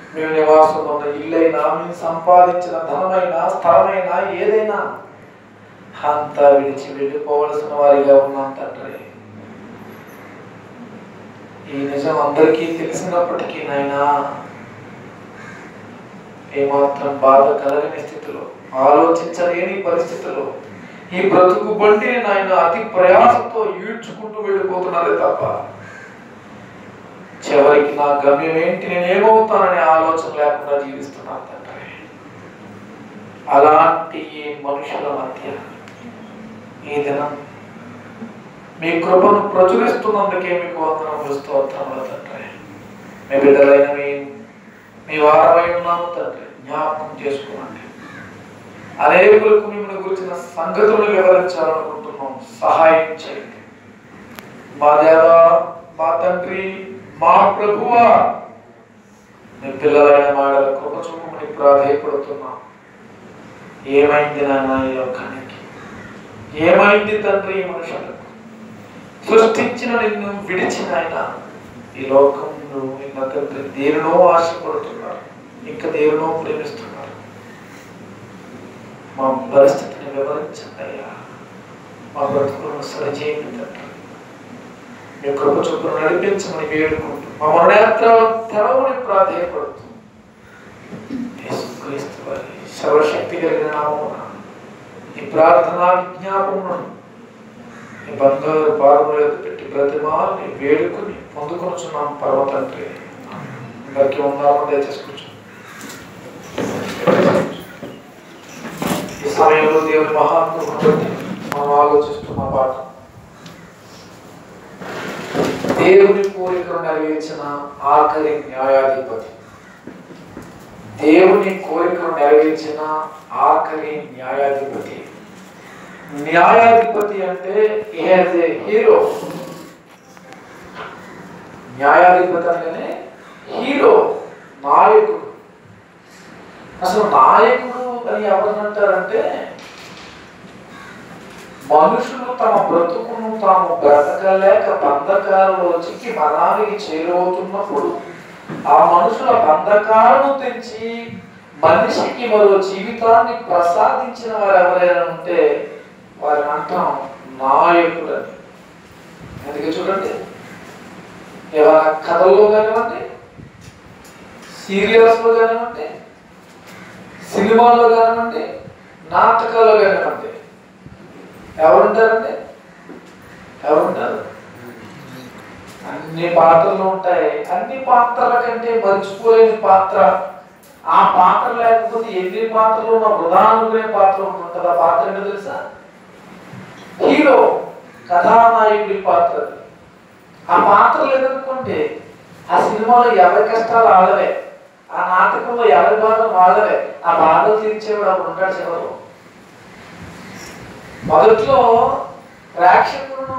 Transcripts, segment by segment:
మేము నివాసం ఉన్న ఇల్లైనా మేము సంపాదించిన ధనమైనా స్థలమైనా ఏదైనా అంతా విడిచి వెళ్ళిపోవలసిన వారిగా ఉన్నాం తండ్రి ఈ నిజం అందరికీ తెలిసినప్పటికీ నాయనా ఏమాత్రం బాధ కలగని స్థితిలో ఆలోచించలేని పరిస్థితిలో ఈ బ్రతుకు బండిని నాయన అతి ప్రయాసంతో ఈడ్చుకుంటూ వెళ్ళిపోతున్నారే తప్ప చివరికి నా గమ్యం ఏంటి నేను ఏమవుతాననే ఆలోచన లేకుండా జీవిస్తున్నాను తండ్రి అలాంటి ఈ మనుషుల మధ్య ఈ దినం మీ కృపను ప్రచురిస్తున్నందుకే మీకు వందనములు స్తోత్రములు తండ్రి మీ బిడ్డలైన మీ మీ వారమై ఉన్నాము తండ్రి జ్ఞాపకం చేసుకోండి అనేకులకు మిమ్మల్ని గురించిన సంగతులు వివరించాలనుకుంటున్నాం సహాయం చేయండి మా దేవా మా తండ్రి మా ప్రభువా మీ పిల్లలైన మాడల కృప చూపమని ప్రాధేయపడుతున్నాం ఏమైంది నాన్న ఈ లోకానికి ఏమైంది తండ్రి ఈ మనుషులకు సృష్టించిన నిన్ను విడిచిన ఆయన ఈ లోకంలో నిన్న తండ్రి దేనినో ఆశపడుతున్నారు ఇంకా దేనినో ప్రేమిస్తున్నారు మా పరిస్థితిని వివరించండి అయ్యా మా బ్రతుకులను సరిచేయండి తండ్రి మీ కృప చొప్పున నడిపించమని వేడుకుంటూ మా మరణయాత్రలను తెరవని ప్రాధేయపడుతూ యేసుక్రీస్తు వారి సర్వశక్తి కలిగిన నామమున ఈ ప్రార్థనా విజ్ఞాపములను ఈ బంగారు పాదముల యొక్క పెట్టి ప్రతిమాల్ని వేడుకుని పొందుకొనుచున్నాం పర్వతండ్రి అందరికీ ఉన్నాము దయచేసి కూర్చో ఈ సమయంలో దేవుని మహాత్ముడు బట్టి మనం ఆలోచిస్తున్న పాట దేవుని కోరికను నెరవేర్చిన ఆఖరి న్యాయాధిపతి దేవుని కోరికను నెరవేర్చిన ఆఖరి న్యాయాధిపతి న్యాయాధిపతి అంటే యాజ్ ఏ హీరో న్యాయాధిపతి అనగానే హీరో నాయకుడు అసలు నాయకుడు అని ఎవరిని అంటారంటే మనుషులు తమ బ్రతుకును తాము బ్రతకలేక బంధకాలలో చిక్కి మనానికి చేరువవుతున్నప్పుడు ఆ మనుషుల బంధకాలను తెంచి మనిషికి మరో జీవితాన్ని ప్రసాదించిన వారు ఎవరైనా ఉంటే వారిని అంటాం నాయకుడు అని అందుకే చూడండి ఏమైనా కథల్లో కానివ్వండి సీరియల్స్లో కానివ్వండి సినిమాలో కానివ్వండి నాటకాల్లో కానివ్వండి ఎవరుంటారండి ఎవరుంటారు అన్ని పాత్రలు ఉంటాయి అన్ని పాత్రల కంటే మర్చిపోలేని పాత్ర ఆ పాత్ర లేకపోతే ఎన్ని పాత్రలు నా వృధా అనుకునే పాత్ర ఒకటి ఉంటుంది ఆ పాత్ర ఏంటో తెలుసా హీరో కథానాయకుడి పాత్ర అది. ఆ పాత్రలు ఎదుర్కొంటే ఆ సినిమాలో ఎవరి కష్టాలు వాళ్ళవే ఆ నాటకంలో ఎవరి బాధలు వాళ్ళవే ఆ బాధలు తీర్చేవాడు అప్పుడు ఉంటాడు చివరు మొదట్లో ప్రేక్షకులను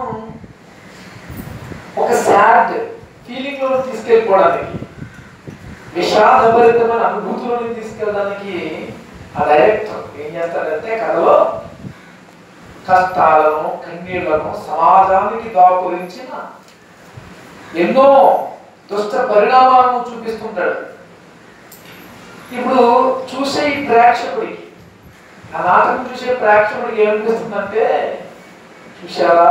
ఒక సాడ్ ఫీలింగ్ లో తీసుకెళ్ళిపోవడానికి విషాదభరితమైన అనుభూతులను తీసుకెళ్ళడానికి ఆ డైరెక్టర్ ఏం చేస్తాడంటే కథలో కష్టాలను కన్నీళ్లను సమాజానికి దాపురించిన ఎన్నో దుష్ట పరిణామాలను చూపిస్తుంటాడు ఇప్పుడు చూసే ఈ ప్రేక్షకుడికి ఆ నాటకం చూసే ప్రేక్షకుడికి ఏమనిపిస్తుందంటే చూశారా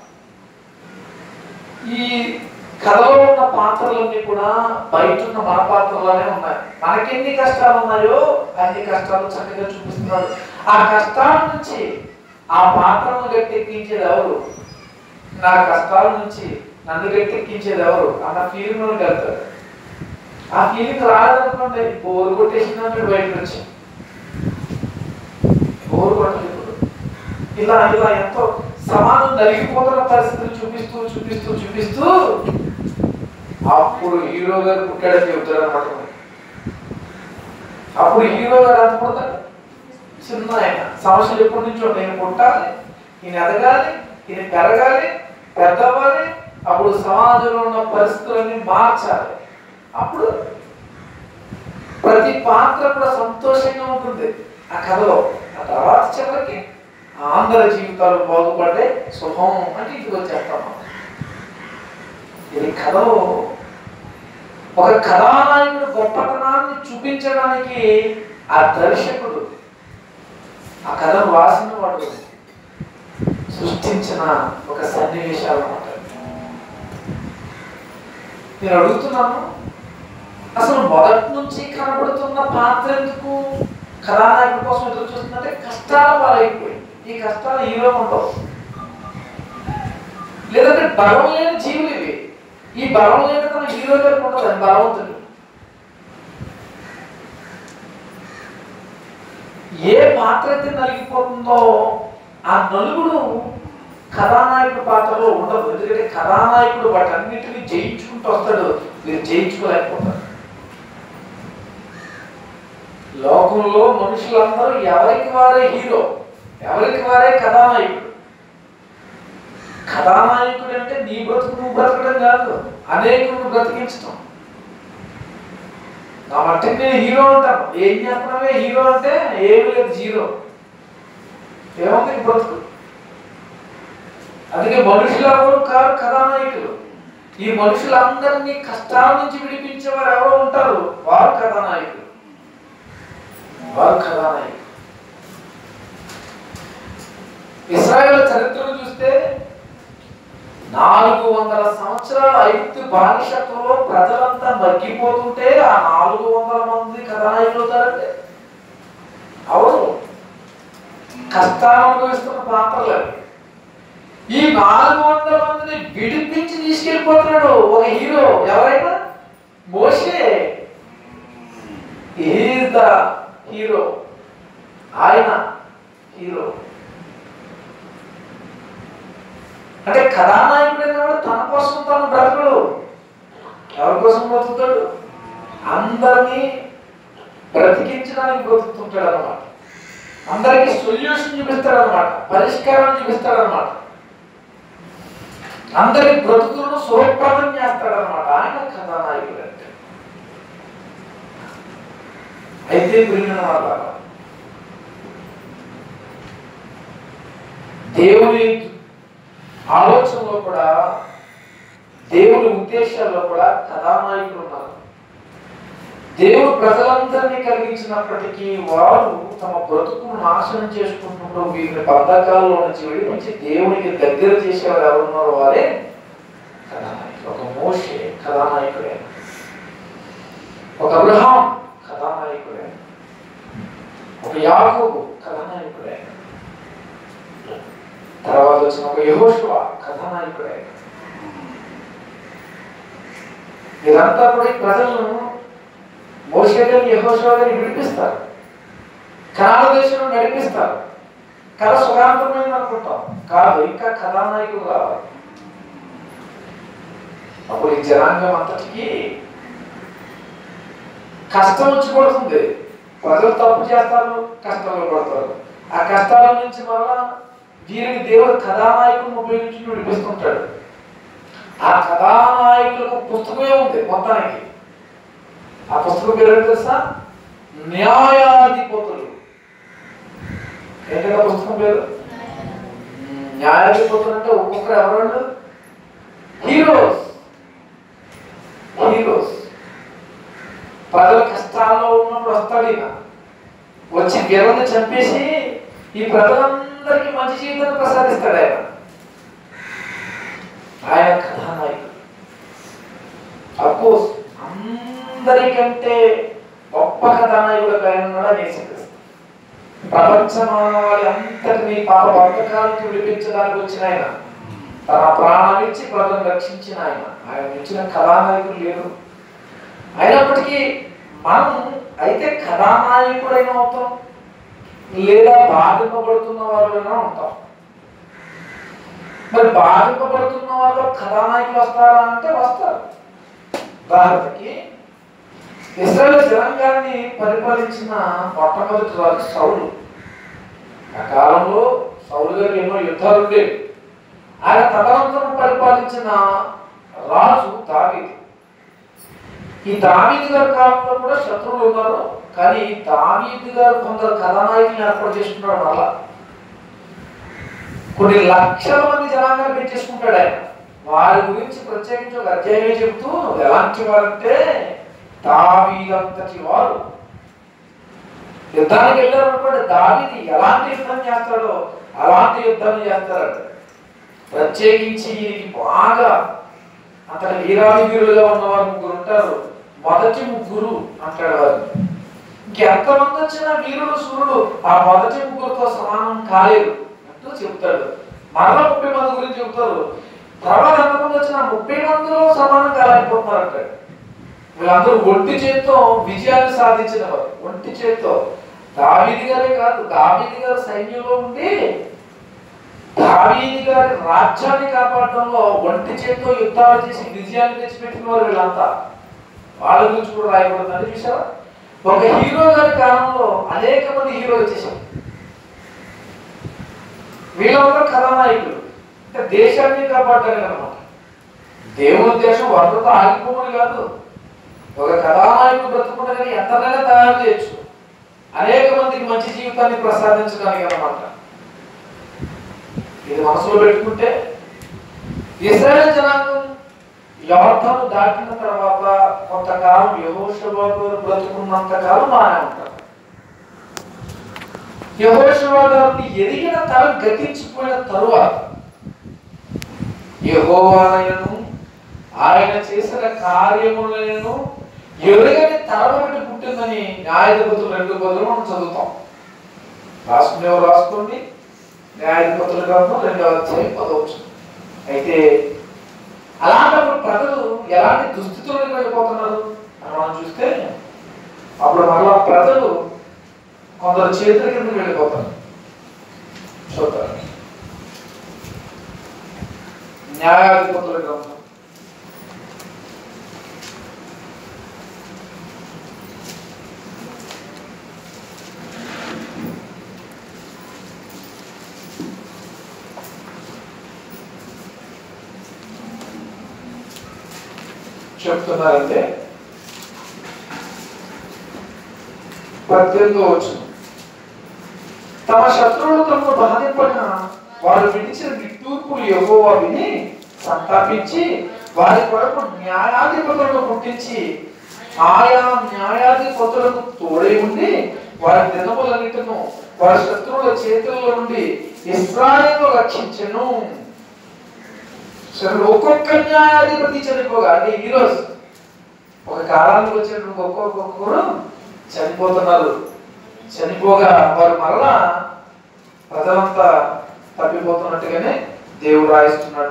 ఈ కథలో ఉన్న పాత్రలన్నీ కూడా బయట ఉన్న మన పాత్రలోనే ఉన్నాయి మనకెన్ని కష్టాలు ఉన్నాయో అన్ని కష్టాలు చక్కగా చూపిస్తున్నాడు ఆ కష్టాల నుంచి ఆ పాత్రను గట్టెక్కించేది ఎవరు నా కష్టాల నుంచి నన్ను గట్టెక్కించేది ఎవరు అన్న ఫీలింగ్ లోకి వెళ్తారు ఆ ఫీలింగ్ రాదనుకోండి బోరు కొట్టేసిందంటే బయటకు వచ్చి బోరు కొట్టలేదు ఇలా ఇలా ఎంతో సమానం నలిగిపోతున్న పరిస్థితులు చూపిస్తూ చూపిస్తూ చూపిస్తూ అప్పుడు హీరో గారు పుట్టాడని చెబుతాడు అనమాట అప్పుడు హీరో గారు ఎంత పుడతాడు చిన్న ఆయన సమస్యలు ఎప్పటి నుంచో నేను పుట్టాలి ఈయన ఎదగాలి ఈయన పెరగాలి పెద్దవ్వాలి అప్పుడు సమాజంలో ఉన్న పరిస్థితులన్నీ మార్చాలి అప్పుడు ప్రతి పాత్ర కూడా సంతోషంగా ఉంటుంది ఆ కథలో ఆ తర్వాత చివరికి అందరి జీవితాలు బాగుపడ్డాయి శుభం అంటే ఇంటికి వచ్చేస్తాం మనం. ఇది కథలో ఒక కథానాయకుడు గొప్పతనాన్ని చూపించడానికి ఆ దర్శకుడు ఆ కథను రాసిన వాడు సృష్టించిన ఒక సన్నివేశాలు అన్నమాట నేను అడుగుతున్నాను అసలు మొదటి నుంచి కనబడుతున్న పాత్ర ఎందుకు కథానాయకుడి కోసం ఎదురు చూస్తుందంటే కష్టాల పాలైపోయింది ఈ కష్టాలు హీరో ఉండవు లేదంటే బలం లేని జీవులు ఇవి ఈ బలం లేని తన హీరో గారికి ఉండదు అది బలవంతుడు ఏ పాత్ర అయితే నలిగిపోతుందో ఆ నలుగుడు కథానాయకుడు పాత్రలో ఉండదు ఎందుకంటే కథానాయకుడు వాటన్నిటిని జయించుకుంటూ వస్తాడు మీరు జయించుకోలేకపోతారు లోకంలో మనుషులందరూ ఎవరికి వారే హీరో ఎవరికి వారే కథానాయకుడు కథానాయకుడు అంటే నీ బ్రతుకు నువ్వు బ్రతకడం కాదు అనేకులను బ్రతికించడం నా మట్టుకు నేను హీరో అంటాను ఏం చేస్తున్నావే హీరో అంటే ఏమి లేదు జీరో ఏముంది ఈ బ్రతుకు అందుకే మనుషులు ఎవరు కారు కథానాయకులు ఈ మనుషులందరినీ కష్టాల నుంచి విడిపించేవారు ఎవరో ఉంటారు వారు కథానాయకులు వారు కథానాయకులు ఇస్రాయేల్ చరిత్రను చూస్తే నాలుగు వందల సంవత్సరాల ఐదు బానిసత్వంలో ప్రజలంతా మగ్గిపోతుంటే ఆ నాలుగు వందల మంది కథానాయకులు అవుతారంటే అవును కష్టాలు అనుభవిస్తున్న పాత్రలు అవి ఈ నాలుగు వందల మందిని విడిపించి తీసుకెళ్ళిపోతున్నాడు ఒక హీరో ఎవరైనా మోషే ఈజ్ ద హీరో ఆయన హీరో అంటే కథానాయకుడు అనేవాడు తన కోసం తాను బ్రతకడు ఎవరి కోసం బ్రతుకుతాడు అందరినీ బ్రతికించడానికి బ్రతుకుతుంటాడు అనమాట అందరికి సొల్యూషన్ చూపిస్తాడు అనమాట పరిష్కారం చూపిస్తాడు అనమాట అందరి బ్రతుకులను సురప్రదం చేస్తాడు అనమాట ఆయన కథానాయకుడు అంటే అయితే పిల్లల వాళ్ళ దేవుని ఆలోచనలో కూడా దేవుని ఉద్దేశాల్లో కూడా కథానాయకులు ఉన్నారు దేవుడు ప్రజలందరినీ కలిగించినప్పటికీ వారు తమ బ్రతుకును నాశనం చేసుకుంటుంటూ వీరిని బంధకాల్లో నుంచి విడిపించి దేవునికి దగ్గర చేసేవారు ఎవరున్నారో వారే కథానాయకులు ఒక మోషే కథానాయకుడే ఒక అబ్రహాం కథానాయకుడే ఒక యాకోబు కథానాయకుడే తర్వాత వచ్చిన ఒక యహోశివ కథానాయకుడే ఇదంతా కూడా ఈ ప్రజలను మోసేదని యహోశివని విడిపిస్తారు కనాల దేశంలో నడిపిస్తారు కథ సుఖాంతమైంది అనుకుంటాం కాదు ఇంకా కథానాయకుడు కావాలి అప్పుడు ఈ జనాంగం అంతటికి కష్టం వచ్చి పడుతుంది ప్రజలు తప్పు చేస్తారు కష్టాలు పడతారు ఆ కష్టాల నుంచి మళ్ళా వీరికి దేవుడు కథానాయకులను ఉపయోగించి విడిపిస్తుంటాడు ఆ కథానాయకులకు పుస్తకమే ఉంది మొత్తానికి ఆ పుస్తకం పేరు ఏంటి తెలుసా న్యాయాధిపతులు ఏంటంటే పుస్తకం పేరు న్యాయాధిపతులు అంటే ఒక్కొక్కరు ఎవరు హీరోస్ హీరోస్ ప్రజల కష్టాల్లో ఉన్నప్పుడు వస్తాడు ఈయన వచ్చి వీళ్ళని చంపేసి ఈ ప్రజలందరికీ మంచి జీవితాన్ని ప్రసాదిస్తాడు ఆయన ఆయన కథానాయకుడు అఫ్కోర్స్ అందరికంటే గొప్ప కథానాయకుడు ఆయన కూడా నేర్చుక్రీస్తు ప్రపంచమానవాళి అంతటినీ పాప బంధకాలను విడిపించడానికి వచ్చిన ఆయన తన ప్రాణం ఇచ్చి ప్రజలను రక్షించిన ఆయన ఆయన ఇచ్చిన కథానాయకుడు లేరు అయినప్పటికీ మనం అయితే కథానాయకుడైనా అవుతాం లేదా బాధింపబడుతున్న వాళ్ళైనా ఉంటాం మరి బాధింపబడుతున్న వాళ్ళు కథానాయకులు వస్తారా అంటే వస్తారు ఉదాహరణకి ఇస్రాయల్ జనాంగాన్ని పరిపాలించిన మొట్టమొదటి రాజు సౌలు ఆ కాలంలో సౌలు గారు ఎన్నో యుద్ధాలు ఉండేవి ఆయన తదనంతరం పరిపాలించిన రాజు దావీదు ఈ దావీదు గారి కాలంలో కూడా శత్రువులు ఉన్నారు కానీ దావీదు గారు కొందరు కథానాయకులను ఏర్పాటు చేసుకున్నాడు మళ్ళా కొన్ని లక్షల మంది జనాంగాన్ని పెంచేసుకుంటాడు ఆయన వారి గురించి ప్రత్యేకించి ఒక అధ్యాయమే చెబుతూ ఎలాంటి వారంటే దావీదంతటి వారు యుద్ధానికి వెళ్ళారు అనుకోండి దావీది ఎలాంటి యుద్ధం చేస్తాడో అలాంటి యుద్ధం చేస్తారట ప్రత్యేకించి ఈయనకి బాగా అతని వీరాది వీరులుగా ఉన్నవారు ముగ్గురు ఉంటారు మొదటి ముగ్గురు అంటాడు వారు ఇంకెంతమంది వచ్చినా వీరుడు సూర్యుడు ఆ మొదటి ముగ్గురుతో సమానం కాలేరు అంటూ చెప్తాడు మరలా ముప్పై మంది గురించి చెప్తారు తర్వాత ఎంతమంది వచ్చినా ముప్పై మందిలో సమానం కాలేకపోతున్నారు అంటాడు వీళ్ళందరూ ఒంటి చేత్తో విజయాన్ని సాధించిన వారు ఒంటి చేత్తో దావీది గారే కాదు దావీది గారు సైన్యంలో ఉండి దావీది గారి రాజ్యాన్ని కాపాడడంలో ఒంటి చేత్తో యుద్ధాలు చేసి విజయాన్ని తెచ్చిపెట్టిన వారు వీళ్ళంతా వాళ్ళ గురించి కూడా రాయబడుతుంది చూసారా ఒక హీరో గారి కాలంలో అనేక మంది హీరోలు వచ్చేసారు వీళ్ళందరూ కథానాయకులు అంటే దేశాన్ని కాపాడడానికి అనమాట దేవుని ఉద్దేశం వరదతో ఆగిపోమని కాదు ఒక కథానాయకుడు బ్రతుకుండగానే ఎంతనైనా తయారు చేయొచ్చు అనేక మందికి మంచి జీవితాన్ని ప్రసాదించడానికి అన్నమాట ఇది మనసులో పెట్టుకుంటే ఇస్రాయేల్ జనాంగం యోర్ధను దాటిన తర్వాత కొంతకాలం యహోషబాబు బ్రతుకున్నంత కాలం బాగానే ఉంటారు యహోషబా గారిని ఎదిగిన తరం గతించిపోయిన తరువాత యహోవాయను ఆయన చేసిన కార్యములను ఎరుగని తరం ఒకటి పుట్టిందని న్యాయాధిపతులు రెండు బదులు మనం చదువుతాం రాసుకునేవారు రాసుకోండి న్యాయాధిపతుల గ్రంథం రెండవ అధ్యాయం పదవచ్చు అయితే అలాంటప్పుడు ప్రజలు ఎలాంటి దుస్థితులకు వెళ్ళిపోతున్నారు అని మనం చూస్తే అప్పుడు మరలా ప్రజలు కొందరు చేతుల కింద వెళ్ళిపోతారు చూద్దాం న్యాయాధిపతుల గ్రంథం చెప్తున్నారంటే పద్దెనిమిదో వచ్చిన తమ శత్రువులు తమను బాధింపడిన వారు విడిచిన నిట్టూర్పులు యెహోవా విని సంతాపించి వారి కొరకు న్యాయాధిపతులను పుట్టించి ఆయా న్యాయాధిపతులకు తోడై ఉండి వారి దినములన్నిటిను వారి శత్రువుల చేతుల్లో నుండి ఇస్రాయేలు రక్షించెను సరే ఒక్కొక్క న్యాయాధిపతి చనిపోగా అంటే ఈరోజు ఒక కాలానికి వచ్చినటువంటి ఒక్కొక్క ఒక్కొక్కరు చనిపోతున్నారు చనిపోగా వారు మరలా ప్రజలంతా తప్పిపోతున్నట్టుగానే దేవుడు రాయిస్తున్నాడు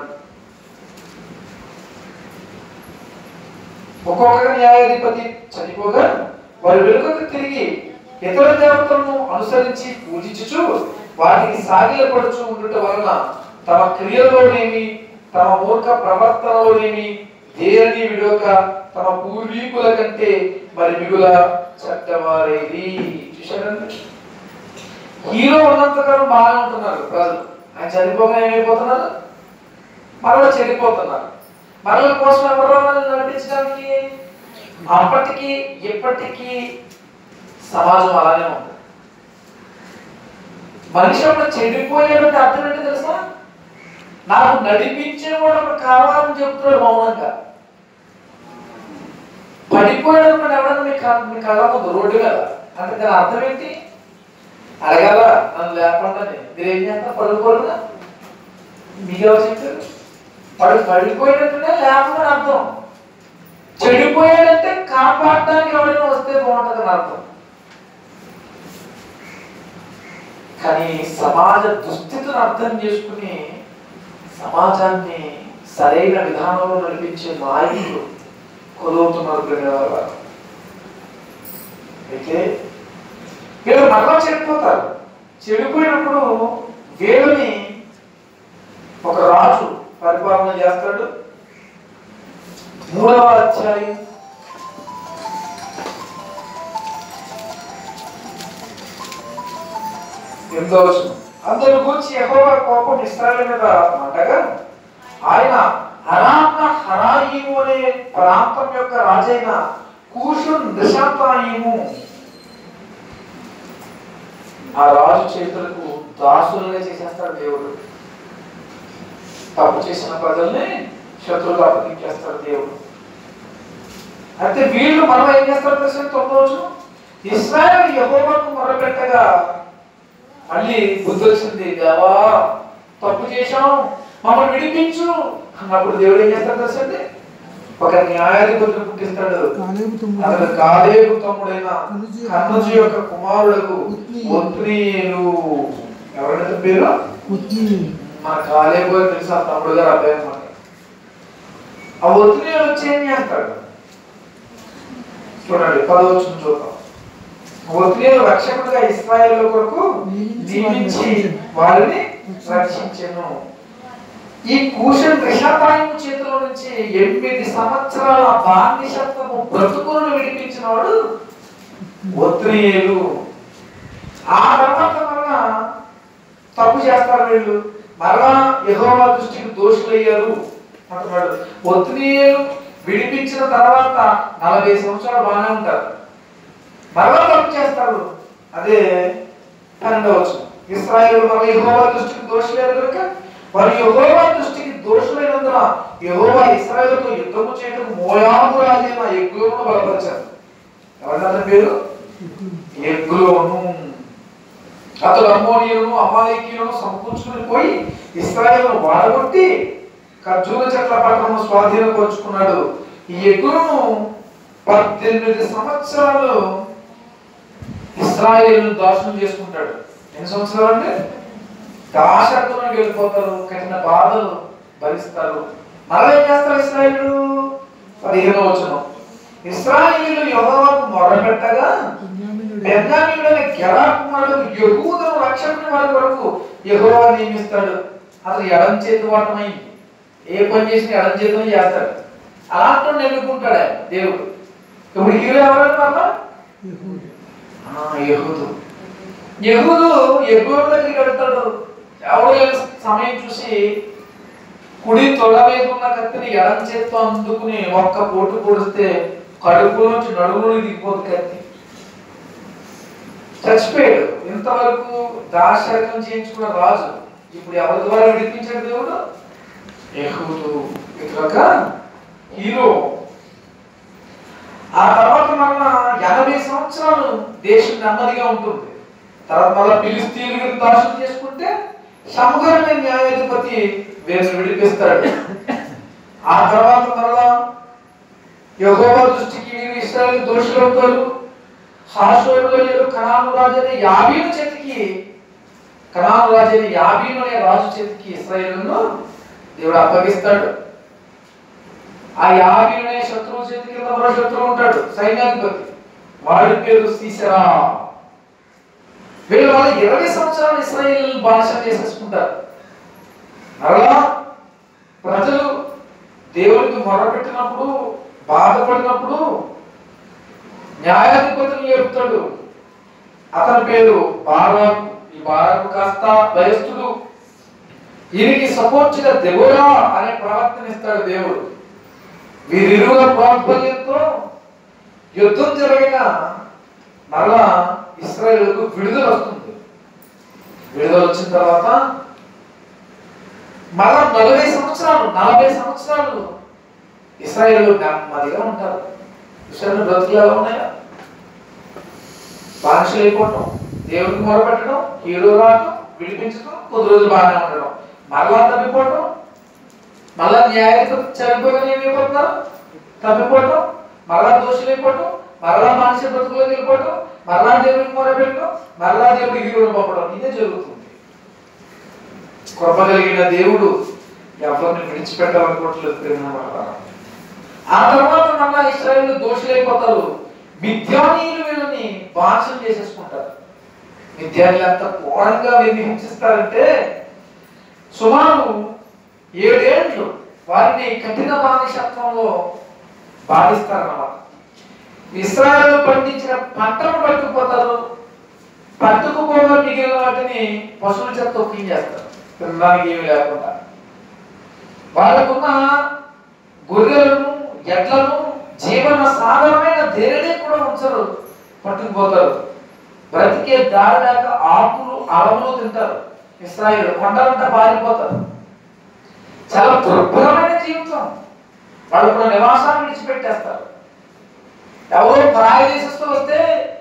ఒక్కొక్క న్యాయాధిపతి చనిపోగా వారి వెనుకకు తిరిగి ఇతర దేవతలను అనుసరించి పూజించుచు వాటికి సాగిలపడుచు ఉండుట వలన తమ క్రియలోనేమి తమ మూర్ఖ ప్రవర్తనలోనేమి దేనిని విడోక తమ పూర్వీకుల కంటే మరి మిగుల చెడ్డవారేది చూశారండి హీరో ఉన్నంతకాలం బాగా ఉంటున్నారు ప్రజలు ఆయన చనిపోగా ఏమైపోతున్నారు మరలా చెడిపోతున్నారు మరల కోసం ఎవరు రావాలి నడిపించడానికి అప్పటికి ఇప్పటికీ సమాజం అలానే ఉంది మనిషి అప్పుడు చెడిపోయాడంటే అర్థం ఏంటి తెలుసా నాకు నడిపించేవాడు ఒకడు కావాలని చెప్తున్నాడు మౌనంగా పడిపోయాడు మరి ఎవడన్నా మీ కళ్ళ మీ కళ్ళ ముందు రోడ్డు మీద అంటే దాని అర్థం ఏంటి అడగాల నన్ను లేకుండా మీరు ఏం చేస్తారు పడుకోరుగా మీకు ఎవరు చెప్పారు పడి పడిపోయినట్టునే లేకుండా అర్థం చెడిపోయాడంటే కాపాడడానికి ఎవరైనా వస్తే బాగుంటుందని అర్థం కానీ సమాజ దుస్థితిని అర్థం చేసుకుని సమాజాన్ని సరైన విధానంలో నడిపించే నాయకులు కొలువుతున్నారు ప్రేమవారు అయితే వీళ్ళు మరలా చెడిపోతారు చెడిపోయినప్పుడు వీళ్ళని ఒక రాజు పరిపాలన చేస్తాడు మూడవ అధ్యాయం ఎనిమిదవ వచనం. అందరి గురించి యెహోవా కోపం ఇస్రాయేల్ మీద మంటగా ఆయన హరాన్న హరాయిము అనే ప్రాంతం యొక్క రాజైన కూషున్ నిశాంతాయిము ఆ రాజు చేతులకు దాసులుగా చేసేస్తాడు దేవుడు తప్పు చేసిన ప్రజల్ని శత్రువులు అప్పగించేస్తాడు దేవుడు అయితే వీళ్ళు మనం ఏం చేస్తారు ప్రశ్న తొమ్మిది రోజు ఇస్రాయల్ యహోవాకు మొరపెట్టగా మళ్ళీ బుద్ధి వచ్చింది దేవా తప్పు చేశాం మమ్మల్ని విడిపించు అన్నప్పుడు దేవుడు ఏం చేస్తాడు తెలుసండి ఒక న్యాయాధిపతిని పుట్టిస్తాడు కాలేబు తమ్ముడు అతడు కాలేబు తమ్ముడైన కనుజు కన్నుజు యొక్క కుమారుడు ఒత్నీయులు ఎవరైనా పేరు కొత్తి మన కాలేబు అని తెలుసు ఆ తమ్ముడు గారు అబ్బాయి అన్నమాట ఆ ఒత్నీయులు వచ్చి ఏం చేస్తాడు చూడండి పదవచ్చు చూద్దాం ఒత్నీయులు రక్షకుడుగా ఇస్రాయేల్ కొరకు నియమించి వారిని రక్షించెను ఈ కూషన్ రిషాతాయిము చేతిలో నుంచి ఎనిమిది సంవత్సరాల బానిసత్వము బ్రతుకులను విడిపించిన వాడు ఒత్నీయులు ఆ తర్వాత మరలా తప్పు చేస్తారు వీళ్ళు మరలా యెహోవా దృష్టికి దోషులయ్యారు అంటున్నాడు ఒత్నీయులు విడిపించిన తర్వాత నలభై సంవత్సరాలు బాగానే ఉంటారు మరలా తప్పు చేస్తారు అదే పన్నెండవచ్చు ఇస్రాయేల్ మన యెహోవా దృష్టికి దోషులయ్యారు కనుక వారు యెహోవా దృష్టికి దోషులైనందున యెహోవా ఇస్రాయేల్తో యుద్ధము చేయడం మోయాబు రాజైన ఎగ్లోను బలపరిచారు ఎవరన్నా పేరు ఎగ్లోను అతడు అమ్మోనియులను అమాలేకీయులను సమకూర్చుకుని పోయి ఇస్రాయేల్ను వాడగొట్టి ఖర్జూర చెట్ల పట్టణం స్వాధీనపరుచుకున్నాడు ఈ ఎగ్గులను పద్దెనిమిది సంవత్సరాలు ఇస్రాయేల్ దాసనం చేసుకుంటాడు ఎన్ని సంవత్సరాలు అంటే దాశత్వంలోకి వెళ్ళిపోతారు కఠిన బాధలు భరిస్తారు మరలా ఏం చేస్తారు ఇస్రాయేలు పదిహేను వచనం ఇస్రాయేలు యెహోవాకు మొరపెట్టగా బెన్యామీనుడు బెన్యామీనుడైన గెరా కుమారుడు యెహూదను రక్షకుని వారి వరకు యెహోవా నియమిస్తాడు అతను ఎడం చేతి వాటమై ఏ పని చేసినా ఎడం చేతిలో చేస్తాడు అలాంటి ఎన్నుకుంటాడు ఆయన దేవుడు ఇప్పుడు హీరో ఎవరైనా వల్ల యెహూదు. యహూదు యహూదు యహూదు దగ్గరికి వెళ్తాడు ఎవరు లేని సమయం చూసి కుడి తొడ మీద ఉన్న కత్తిని ఎడం చేత్తో అందుకుని ఒక్క పోటు పొడిస్తే కడుపు నుంచి నడుముని దిగిపోతుంది కత్తి చచ్చిపోయాడు ఇంతవరకు దాశరకం చేయించుకున్న రాజు ఇప్పుడు ఎవరి ద్వారా విడిపించాడు దేవుడు యహూదు ఇతరొక హీరో ఆ తర్వాత మళ్ళా ఎనభై సంవత్సరాలు దేశం నెమ్మదిగా ఉంటుంది తర్వాత మళ్ళా ఫిలిస్తీన్లు దాసులు చేసుకుంటే సమగ్రమైన న్యాయాధిపతి వీరిని విడిపిస్తాడు ఆ తర్వాత మళ్ళా యెహోవా దృష్టికి వీరు ఇస్రాయల్ దోషులు అవుతారు హాసోరులో ఏదో కనాను రాజు అనే యాబీను చేతికి కనాను రాజు అనే యాబీను అనే రాజు చేతికి ఇస్రాయేలును దేవుడు అప్పగిస్తాడు ఆ యాబీను అనే శత్రువు చేతి కింద మరో శత్రువు ఉంటాడు సైన్యాధిపతి వాడి పేరు సీసరా వీళ్ళు వాళ్ళు ఇరవై సంవత్సరాలు ఇస్రాయేల్ భాష చేసేసుకుంటారు అలా ప్రజలు దేవుడికి మొరపెట్టినప్పుడు బాధపడినప్పుడు న్యాయాధిపతిని చెప్తాడు అతని పేరు బారాకు ఈ బారాకు కాస్త భయస్థుడు ఈయనకి సపోర్ట్ గా దెబోరా అనే ప్రవర్తన ఇస్తాడు దేవుడు వీరిరువుల ప్రాబల్యంతో యుద్ధం జరగగా మరలా ఇస్రాయేల్కు విడుదల వస్తుంది విడుదల వచ్చిన తర్వాత మరలా నలభై సంవత్సరాలు నలభై సంవత్సరాలు ఇస్రాయేల్ నెమ్మదిగా ఉంటారు ఇస్రాయేల్ బ్రతుకులు ఎలా ఉన్నాయా బానిసలు అయిపోవటం దేవుడికి మొరపెట్టడం హీరో రావటం విడిపించడం కొద్ది రోజులు బాగానే ఉండడం మరలా తప్పిపోవటం మళ్ళా న్యాయాధిపతి చనిపోగానే ఏమైపోతున్నారు తప్పిపోవటం మరలా దోషులు అయిపోవటం మరలా మనిషి బ్రతుకులోకి వెళ్ళిపోవటం మరలా దేవుడికి మొరపెట్టడం మరలా దేవుడికి హీరోని పంపడం ఇదే జరుగుతుంది కృప కలిగిన దేవుడు ఎవరిని విడిచిపెట్టాలనుకోవట్లేదు ప్రేమ వల్ల ఆ తర్వాత మళ్ళా ఇస్రాయేల్ దోషులైపోతారు మిథ్యానీయులు వీళ్ళని బానిసలు చేసేసుకుంటారు మిథ్యానీలు ఎంత ఘోరంగా వీరిని హింసిస్తారంటే సుమారు ఏడేండ్లు వారిని కఠిన బానిసత్వంలో బాధిస్తారన్నమాట ఇస్రాయేల్ పండించిన పంటను పట్టుకుపోతారు పట్టుకుపోగా మిగిలిన వాటిని పశువుల చేత తొక్కించేస్తారు తినడానికి ఏమి లేకుండా వాళ్ళకున్న గొర్రెలను ఎడ్లను జీవన సాధారణమైన దేనినే కూడా ఉంచరు పట్టుకుపోతారు బ్రతికే దారి లేక ఆకులు అలములు తింటారు ఇస్రాయిల్ కొండలంతా పారిపోతారు చాలా దుర్భరమైన జీవితం వాళ్ళు కూడా నివాసాన్ని విడిచిపెట్టేస్తారు ఎవరో పరాయి దేశస్తులు వస్తే